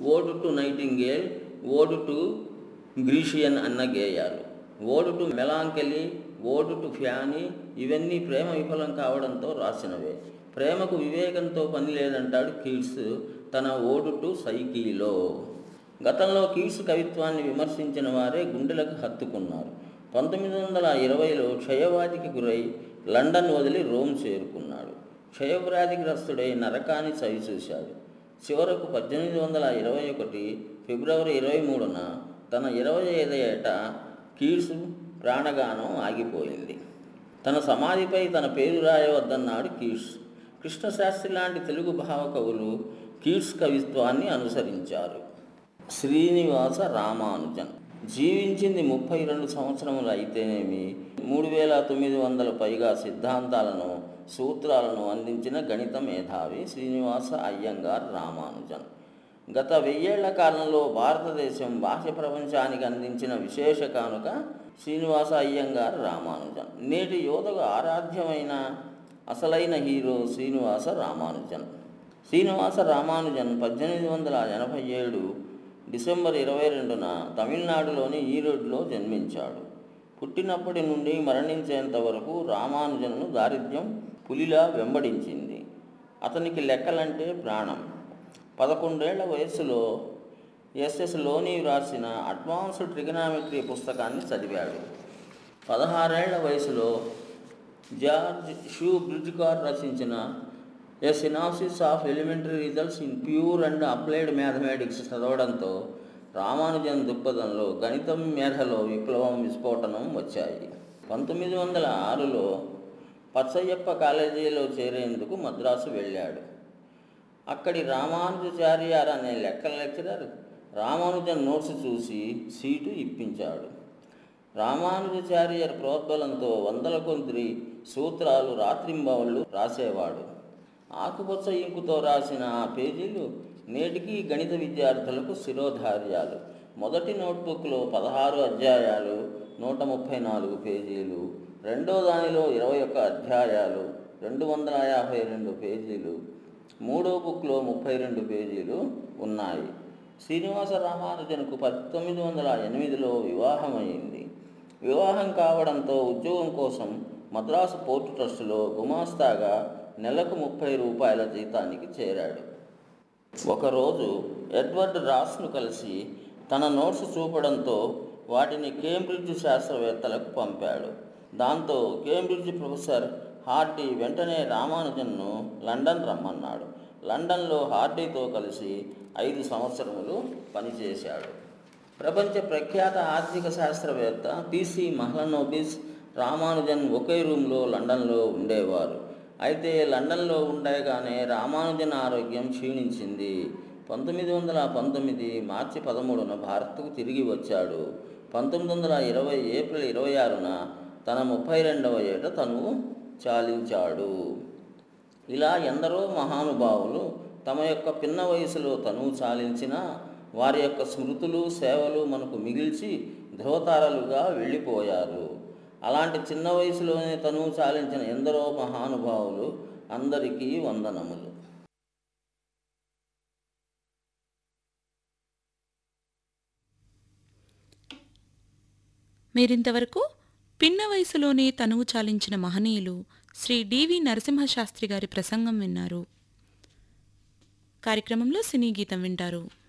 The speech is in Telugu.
ఓడు to nightingale ode to Grecian అన్న గేయాలు ఓడు టు మెలాంకెలి ఓడు టు ఫ్యానీ ఇవన్నీ ప్రేమ విఫలం కావడంతో రాసినవే ప్రేమకు వివేకంతో పని లేదంటాడు కీట్స్ తన ఓడు టు సైకీలో గతంలో కీట్స్ కవిత్వాన్ని విమర్శించిన వారే గుండెలకు హత్తుకున్నారు పంతొమ్మిది వందల ఇరవైలో క్షయవ్యాధికి గురై లండన్ వదిలి రోమ్ చేరుకున్నాడు క్షయవ్యాధిగ్రస్తుడై నరకాన్ని చవి చూశాడు చివరకు పద్దెనిమిది వందల ఇరవై ఒకటి ఫిబ్రవరి ఇరవై మూడున తన ఇరవై ఐదు ఏట కీట్స్ ప్రాణగానం ఆగిపోయింది తన సమాధిపై తన పేరు రాయవద్దన్నాడు కీట్స్ కృష్ణశాస్త్రి లాంటి తెలుగు భావకవులు కీట్స్ కవిత్వాన్ని అనుసరించారు శ్రీనివాస రామానుజన్ జీవించింది ముప్పై రెండు సంవత్సరములు అయితేనేమి మూడు వేల తొమ్మిది వందల పైగా సిద్ధాంతాలను సూత్రాలను అందించిన గణిత మేధావి శ్రీనివాస అయ్యంగార్ రామానుజన్ గత వెయ్యేళ్ల కాలంలో భారతదేశం బాహ్య ప్రపంచానికి అందించిన విశేష కానుక శ్రీనివాస అయ్యంగార్ రామానుజన్ నేటి యువతకు ఆరాధ్యమైన అసలైన హీరో శ్రీనివాస రామానుజన్ శ్రీనివాస రామానుజన్ పద్దెనిమిది వందల ఎనభై ఏడు డిసెంబర్ ఇరవై రెండున తమిళనాడులోని ఈరోడ్లో జన్మించాడు పుట్టినప్పటి నుండి మరణించేంత వరకు రామానుజన్ను దారిద్ర్యం పులిలా వెంబడించింది అతనికి లెక్కలంటే ప్రాణం పదకొండేళ్ల వయస్సులో ఎస్ఎస్ లోని వ్రాసిన అడ్వాన్స్డ్ ట్రిగనామెట్రీ పుస్తకాన్ని చదివాడు పదహారేళ్ల వయసులో జార్జ్ షూ బ్రిడ్జ్కార్ రచించిన ఏ synopsis of elementary results in pure and applied mathematics చదవడంతో Ramanujan దృక్పథంలో గణితం మేధలో విప్లవం విస్ఫోటనం వచ్చాయి పంతొమ్మిది వందల ఆరులో పచ్చయ్యప్ప కాలేజీలో చేరేందుకు మద్రాసు వెళ్ళాడు అక్కడి రామానుజాచార్యార్ అనే లెక్కల లెక్చరర్ రామానుజన్ నోట్స్ చూసి సీటు ఇప్పించాడు రామానుజాచార్యర్ ప్రోద్బలంతో వందల కొద్ది సూత్రాలు రాత్రింబవళ్ళు రాసేవాడు ఆకుపచ్చ ఇంకుతో రాసిన ఆ పేజీలు నేటికి గణిత విద్యార్థులకు శిరోధార్యాలు మొదటి నోట్బుక్లో పదహారు అధ్యాయాలు నూట ముప్పై నాలుగు పేజీలు రెండో దానిలో ఇరవై ఒక్క అధ్యాయాలు రెండు వందల యాభై రెండు పేజీలు మూడో బుక్లో ముప్పై రెండు పేజీలు ఉన్నాయి శ్రీనివాస రామానుజన్కు పంతొమ్మిది వందల ఎనిమిదిలో వివాహమైంది వివాహం కావడంతో ఉద్యోగం కోసం మద్రాసు పోర్టు ట్రస్టులో గుమాస్తాగా నెలకు ముప్పై రూపాయల జీతానికి చేరాడు ఒకరోజు ఎడ్వర్డ్ రాస్ను కలిసి తన నోట్స్ చూపడంతో వాటిని కేంబ్రిడ్జ్ శాస్త్రవేత్తలకు పంపాడు దాంతో కేంబ్రిడ్జ్ ప్రొఫెసర్ హార్డీ వెంటనే రామానుజన్ను లండన్ రమ్మన్నాడు లండన్లో హార్డీతో కలిసి ఐదు సంవత్సరములు పనిచేశాడు ప్రపంచ ప్రఖ్యాత ఆర్థిక శాస్త్రవేత్త పిసి మహ్లనోబిస్ రామానుజన్ ఒకే రూమ్లో లండన్లో ఉండేవారు అయితే లండన్లో ఉండగానే రామానుజన్ ఆరోగ్యం క్షీణించింది పంతొమ్మిది వందల పంతొమ్మిది మార్చి పదమూడున భారత్కు తిరిగి వచ్చాడు పంతొమ్మిది వందల ఇరవై ఏప్రిల్ ఇరవై ఆరున తన ముప్పై రెండవ ఏట తను చాలించాడు ఇలా ఎందరో మహానుభావులు తమ యొక్క పిన్న వయసులో తనువు చాలించిన వారి యొక్క స్మృతులు సేవలు మనకు మిగిల్చి ధ్రువతారలుగా వెళ్ళిపోయారు అలాంటి చిన్న వయసులోనే తనువు చాలించిన ఎందరో మహానుభావులు అందరికీ వందనములు మీరింతవరకు పిన్న వయసులోనే తనువు చాలించిన మహనీయులు శ్రీ డివి నరసింహశాస్త్రి గారి ప్రసంగం విన్నారు కార్యక్రమంలో సినీ గీతం వింటారు